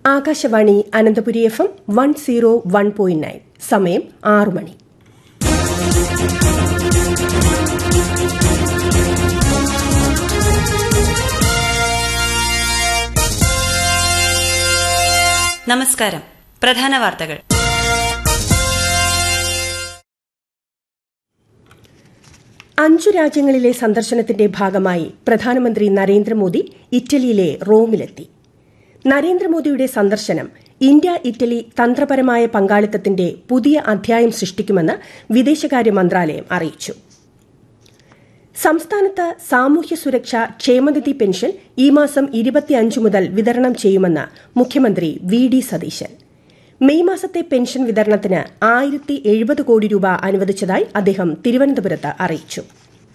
Akashvani Ananthapuri F M one zero one point nine സമയം ആറു മണി നമസ്കാരം പ്രധാന വാർത്തകൾ അഞ്ചു രാജ്യങ്ങളിലെ സന്ദർശനത്തിന്റെ ഭാഗമായി പ്രധാനമന്ത്രി നരേന്ദ്രമോദി ഇറ്റലിയിലെ റോമിലെത്തി നരേന്ദ്രമോദിയുടെ സന്ദർശനം ഇന്ത്യ ഇറ്റലി തന്ത്രപരമായ പങ്കാളിത്തത്തിന്റെ പുതിയ അധ്യായം സൃഷ്ടിക്കുമെന്ന് വിദേശകാര്യ മന്ത്രാലയം അറിയിച്ചു സംസ്ഥാനത്ത് സാമൂഹ്യ സുരക്ഷ ക്ഷേമനിധി പെൻഷൻ ഈ മാസം ഇരുപത്തിയഞ്ച് മുതൽ വിതരണം ചെയ്യുമെന്ന് മുഖ്യമന്ത്രി വി ഡി സതീശൻ മെയ് മാസത്തെ പെൻഷൻ വിതരണത്തിന് ആയിരത്തി എഴുപത് കോടി രൂപ അനുവദിച്ചതായി അദ്ദേഹം തിരുവനന്തപുരത്ത് അറിയിച്ചു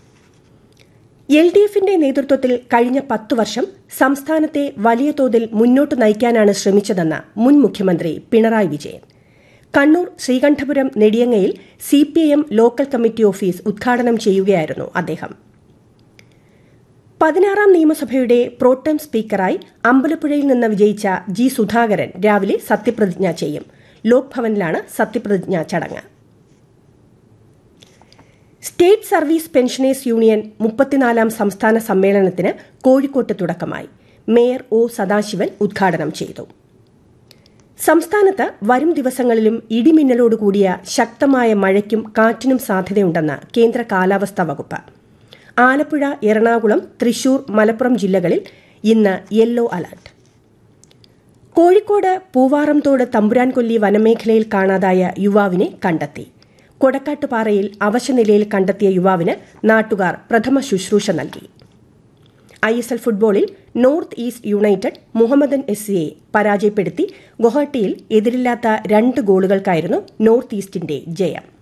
എൽ ഡി എഫിന്റെ നേതൃത്വത്തിൽ കഴിഞ്ഞ പത്തു വർഷം സംസ്ഥാനത്തെ വലിയ തോതിൽ മുന്നോട്ട് നയിക്കാനാണ് ശ്രമിച്ചതെന്ന് മുൻ മുഖ്യമന്ത്രി പിണറായി വിജയൻ കണ്ണൂർ ശ്രീകണ്ഠപുരം നെടിയങ്ങയിൽ സിപിഐഎം ലോക്കൽ കമ്മിറ്റി ഓഫീസ് ഉദ്ഘാടനം ചെയ്യുകയായിരുന്നു അദ്ദേഹം പതിനാറാം നിയമസഭയുടെ പ്രോട്ടം സ്പീക്കറായി അമ്പലപ്പുഴയിൽ നിന്ന് വിജയിച്ച ജി സുധാകരൻ രാവിലെ സത്യപ്രതിജ്ഞ ചെയ്യും ലോക് ഭവനിലാണ് സത്യപ്രതിജ്ഞാ ചടങ്ങ് സ്റ്റേറ്റ് സർവീസ് പെൻഷനേഴ്സ് യൂണിയൻ മുപ്പത്തിനാലാം സംസ്ഥാന സമ്മേളനത്തിന് കോഴിക്കോട്ട് തുടക്കമായി മേയർ ഒ സദാശിവൻ ഉദ്ഘാടനം ചെയ്തു സംസ്ഥാനത്ത് വരും ദിവസങ്ങളിലും ഇടിമിന്നലോടുകൂടിയ ശക്തമായ മഴയ്ക്കും കാറ്റിനും സാധ്യതയുണ്ടെന്ന് കേന്ദ്ര കാലാവസ്ഥാ വകുപ്പ് ആലപ്പുഴ എറണാകുളം തൃശൂർ മലപ്പുറം ജില്ലകളിൽ ഇന്ന് യെല്ലോ അലർട്ട് കോഴിക്കോട് പൂവാറംതോട് തമ്പുരാൻകൊല്ലി വനമേഖലയിൽ കാണാതായ യുവാവിനെ കണ്ടെത്തി കൊടക്കാട്ടുപാറയിൽ അവശനിലയിൽ കണ്ടെത്തിയ യുവാവിന് നാട്ടുകാർ പ്രഥമ ശുശ്രൂഷ നൽകി ഐ എസ് എൽ ഫുട്ബോളിൽ north east united Mohammedan S സിയെ പരാജയപ്പെടുത്തി ഗുവാഹട്ടിയിൽ എതിരില്ലാത്ത രണ്ട് ഗോളുകൾക്കായിരുന്നു നോർത്ത് ഈസ്റ്റിന്റെ ജയം